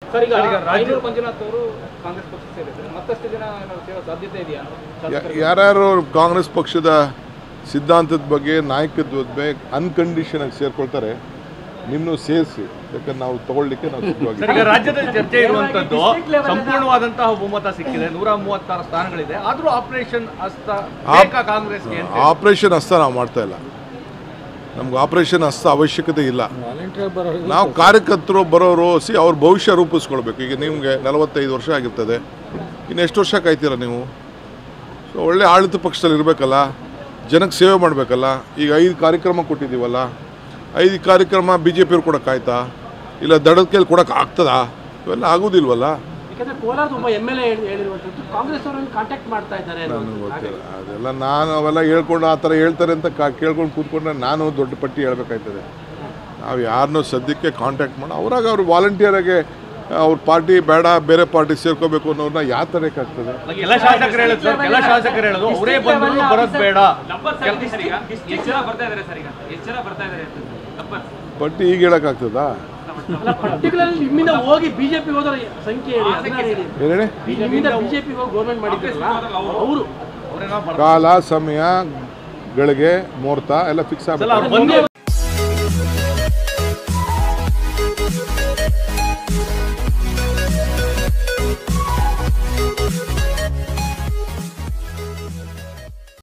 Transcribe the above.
Sir ಈಗ sir, ಈಗ ರಾಜ್ಯ- ರಾಜೀವ್ ಮಂಜುನಾಥ್ ಅವರು ಕಾಂಗ್ರೆಸ್ ಪಕ್ಷ ಸೇರಿದ್ದಾರೆ ಮತ್ತಷ್ಟು ಜನ ಏನಾದ್ರು ಸೇರೋ ಸಾಧ್ಯತೆ ಇದೆಯಾ ಶಾಸಕರಿಗೆ? ಯಾರ್ಯಾರು ಕಾಂಗ್ರೆಸ್ ಪಕ್ಷದ ಸಿದ್ಧಾಂತದ ಬಗ್ಗೆ ನಾಯಕತ್ವದ ಬಗ್ಗೆ ಅನ್ಕಂಡೀಷನ್ ಆಗಿ ಸೇರ್ಕೊಳ್ತಾರೆ ನಿಮ್ಮನ್ನು ಸೇರಿಸಿ ಯಾಕಂದ್ರೆ ನಾವು ತಗೊಳ್ಳಿಕ್ಕೆ ನಾವು ಸರ್ ಈಗ ಸಿದ್ಧವಾಗಿದ್ದೀವಿ ರಾಜ್ಯದಲ್ಲಿ ಚರ್ಚೆ ಇರುವಂತದ್ದು ಸಂಪೂರ್ಣವಾದಂತಹ ಬಹುಮತ ಸಿಕ್ಕಿದೆ ನೂರ ಮೂವತ್ತಾರು ಸ್ಥಾನಗಳಿದೆ ಆದ್ರೂ ಆಪರೇಷನ್ ಹಸ್ತ ಬೇಕಾ ಕಾಂಗ್ರೆಸ್ಗೆ ಅಂತ ಆಪರೇಷನ್ ಹಸ್ತ ನಾವು ಮಾಡ್ತಾ ಇಲ್ಲ ನಮ್ಗೆ ಆಪರೇಷನ್ ಹಸ್ತ ಅವಶ್ಯಕತೆ ಇಲ್ಲ ನಾವು ಕಾರ್ಯಕರ್ತರು ಬರೋರು ಸಿ ಅವ್ರ ಭವಿಷ್ಯ ರೂಪಿಸ್ಕೊಳ್ಬೇಕು ಈಗ ನಿಮಗೆ ನಲವತ್ತೈದು ವರ್ಷ ಆಗಿರ್ತದೆ ಇನ್ನು ಎಷ್ಟು ವರ್ಷ ಕಾಯ್ತೀರ ನೀವು ಸೊ ಒಳ್ಳೆ ಆಡಳಿತ ಪಕ್ಷದಲ್ಲಿ ಇರಬೇಕಲ್ಲ ಜನಕ್ಕೆ ಸೇವೆ ಮಾಡಬೇಕಲ್ಲ ಈಗ ಐದು ಕಾರ್ಯಕ್ರಮ ಕೊಟ್ಟಿದ್ದೀವಲ್ಲ ಐದು ಕಾರ್ಯಕ್ರಮ ಬಿ ಜೆ ಪಿಯವ್ರು ಕೊಡೋಕ್ಕಾಯ್ತಾ ಇಲ್ಲ ದಡದ ಕೈಲಿ ಕೊಡೋಕೆ ಆಗ್ತದಾ ಇವೆಲ್ಲ ಆಗೋದಿಲ್ವಲ್ಲ ಯಾಕಂದ್ರೆ ಕೋಲಾರದ ಒಬ್ಬ ಎಮ್ ಎಲ್ ಎ ಹೇಳಿರುವಂತದ್ದು ಕಾಂಗ್ರೆಸ್ ಅವರನ್ನು ಕಾಂಟ್ಯಾಕ್ಟ್ ಮಾಡ್ತಾ ಇದ್ದಾರೆ ನನಗೆ ಗೊತ್ತಿಲ್ಲ ಅದೆಲ್ಲ ನಾನು ಅವೆಲ್ಲ ಹೇಳ್ಕೊಂಡು ಆ ಥರ ಹೇಳ್ತಾರೆ ಅಂತ ಕಾ ಕೇಳ್ಕೊಂಡು ಕೂತ್ಕೊಂಡ್ರೆ ನಾನು ದೊಡ್ಡ ಪಟ್ಟಿ ಹೇಳ್ಬೇಕಾಯ್ತದೆ ನಾವು ಯಾರನ್ನೂ ಸದ್ಯಕ್ಕೆ ಕಾಂಟ್ಯಾಕ್ಟ್ ಮಾಡಿ ಅವರಾಗ ಅವ್ರು ವಾಲಂಟಿಯರಾಗೆ ಅವ್ರ ಪಾರ್ಟಿ ಬೇಡ ಬೇರೆ ಪಾರ್ಟಿ ಸೇರ್ಕೋಬೇಕು ಅನ್ನೋರನ್ನ ಯಾವ ತರಕ್ಕಾಗ್ತದೆ ಎಲ್ಲ ಶಾಸಕರು ಹೇಳೋದು ಸರ್ ಕೆಲ ಶಾಸಕರು ಹೇಳೋದು ಅವರೇ ಬಂದ್ರು ಬರೋದು ಬೇಡ ಎಷ್ಟು ಜನ ಬರ್ತಾ ಇದ್ದಾರೆ ಸರ್ ಈಗ ಎಷ್ಟು ಜನ ಬರ್ತಾ ಇದ್ದಾರೆ ಅಂತ ನಂಬರ್ ಪಟ್ಟಿ ಈಗ ಹೇಳೋಕ್ಕಾಗ್ತದಾ ಅಲ್ಲ ಪರ್ಟಿಕ್ಯುಲರ್ ನಿಮ್ಮಿಂದ ಹೋಗಿ ಬಿಜೆಪಿ ಹೋದರ ಸಂಖ್ಯೆ ಹೇಳಿ ಅದನ್ನ ಹೇಳಿ ಏನೇಳಿ ನಿಮ್ಮಿಂದ ಬಿಜೆಪಿ ಹೋಗಿ ಗೌರ್ಮೆಂಟ್ ಮಾಡಿದ್ರಲ್ಲ ಅವರು ಅವರೇನೋ ಕಾಲ ಸಮಯ ಗಳಿಗೆ ಮುಹೂರ್ತ ಎಲ್ಲ ಫಿಕ್ಸ್ ಸಲ ಆಗಬೇಕು ಅವ್ರು ಬಂದು